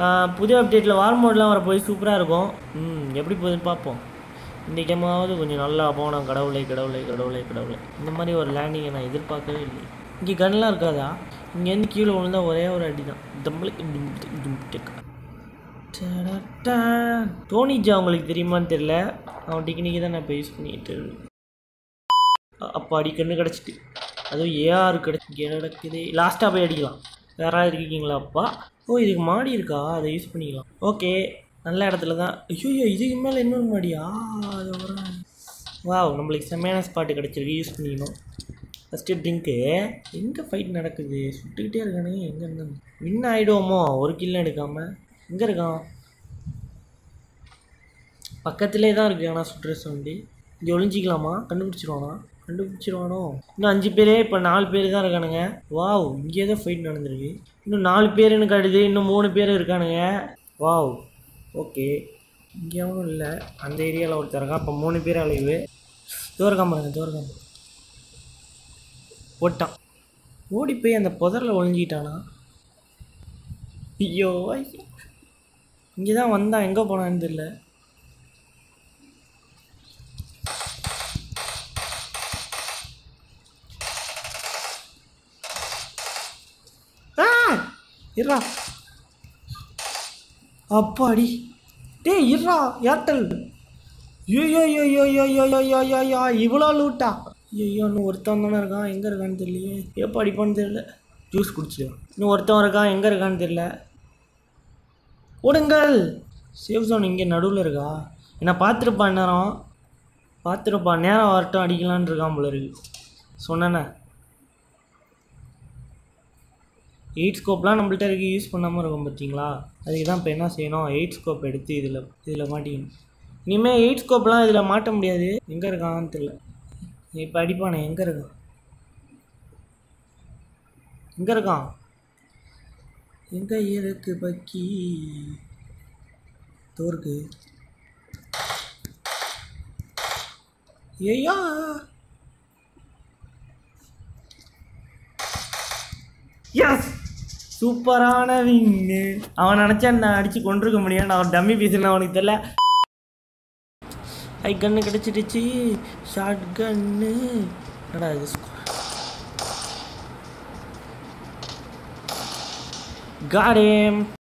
ஆஹ் புது அப்டேட்டில் வார் மோட்லாம் வர போய் சூப்பராக இருக்கும் ம் எப்படி போகுதுன்னு பார்ப்போம் இந்த கேமாவது கொஞ்சம் நல்லா போனோம் கடவுளை கடவுளை கடவுளை கடவுளை இந்த மாதிரி ஒரு லேண்டிங்கை நான் எதிர்பார்க்கவே இல்லை இங்கே கன்லாம் இருக்காதா இங்கேருந்து கீழே விழுந்தா ஒரே ஒரு அடி தான் தம்பளுக்கு டும் டிக் டும் டிக். டடடா. டோனிஜா உங்களுக்கு தெரியுமான்னு தெரியல அவன் டெக்னிக்கு தான் நான் இப்போ யூஸ் பண்ணிட்டு இருக்கேன். அ- அப்போ அடி கண்ணு கிடச்சிட்டு அதுவும் ஏஆர் கிடச்சி கிடக்குது லாஸ்ட்டாக போய் அடிக்கலாம் யாராவது இருக்கீங்களா அப்பா ஓ இதுக்கு மாடி இருக்கா அதை யூஸ் பண்ணிக்கலாம் ஓகே நல்ல இடத்துல தான் ஐயோ இதுக்கு மேலே இன்னொரு மாடியா அது வர வாவ் நம்மளுக்கு செம்மையான ஸ்பாட்டு கிடச்சிருக்கு யூஸ் பண்ணிக்கணும் ஃபஸ்ட்டு ட்ரிங்க்கு எங்கே ஃபைட் நடக்குது சுட்டுக்கிட்டே இருக்கானே எங்கே இருந்து வின் ஆகிடுவோமோ ஒரு கில்லும் எடுக்காமல் எங்கே இருக்கான் பக்கத்திலே தான் இருக்குது ஆனால் சுற்றுற சவுண்டு இங்கே ஒளிஞ்சிக்கலாமா கண்டுபிடிச்சிருவானா கண்டுபிடிச்சிருவானோ இன்னும் அஞ்சு பேரே இப்போ நாலு பேர் தான் இருக்கானுங்க வாவ் இங்கே தான் ஃபைட் நடந்திருக்கு இன்னும் நாலு பேருன்னு காட்டுது இன்னும் மூணு பேர் இருக்கானுங்க வாவ் ஓகே இங்கே எவனும் இல்லை அந்த ஏரியாவில் ஒருத்தர் இருக்கான் இப்போ மூணு பேர் அலைவு தோறக்காம பாருங்க தோறக்காம போட்டான் ஓடி போய் அந்த புதரில் ஒளிஞ்சிக்கிட்டானா ஐயோ ஐயோ இங்கே தான் வந்தான் எங்கே போனான்னு தெரியல ஆ இருடா அப்பாடி டேய் இருடா ஏர்டெல் ஐயோ இவ்வளோ லூட்டா ஐயோ இன்னும் ஒருத்தன் தானே இருக்கான் எங்கே இருக்கான்னு தெரியலையே எப்போ அடிப்பான்னு தெரியல ஜூஸ் குடிச்சிடும் இன்னும் ஒருத்தன் இருக்கான் எங்கே இருக்கான்னு தெரியல ஓடுங்கள் சேஃப் ஜோன் இங்கே நடுவில் இருக்கா என்ன பார்த்துருப்பான் நேரம் பார்த்துருப்பான் நேரம் வரட்டும் அடிக்கலான்னு இருக்கான் போல இருக்கு சொன்னேனே எயிட் ஸ்கோப்லாம் நம்மள்ட்ட இருக்கு யூஸ் பண்ணாமல் இருக்கும் பார்த்தீங்களா அதுக்கு தான் இப்போ என்ன செய்யணும் எயிட் ஸ்கோப் எடுத்து இதில் இதில் மாட்டிக்கணும் இனிமேல் எயிட் ஸ்கோப்லாம் இதில் மாட்ட முடியாது எங்கே இருக்கான்னு தெரியல இப்போ அடிப்பானே எங்கே இருக்கான் எங்கே இருக்கான் எங்கே இருக்கு பக்கி தோருக்கு ஏய்யா எஸ் சூப்பரான வின்னு அவன் நினச்சா நான் அடித்து கொண்டிருக்க முடியும் நான் ஒரு டம்மி பீஸ்னு அவனுக்கு தெரியல ஐ கன்று கிடச்சிடுச்சு ஷார்ட் கன்னு என்னடா இது காடேம்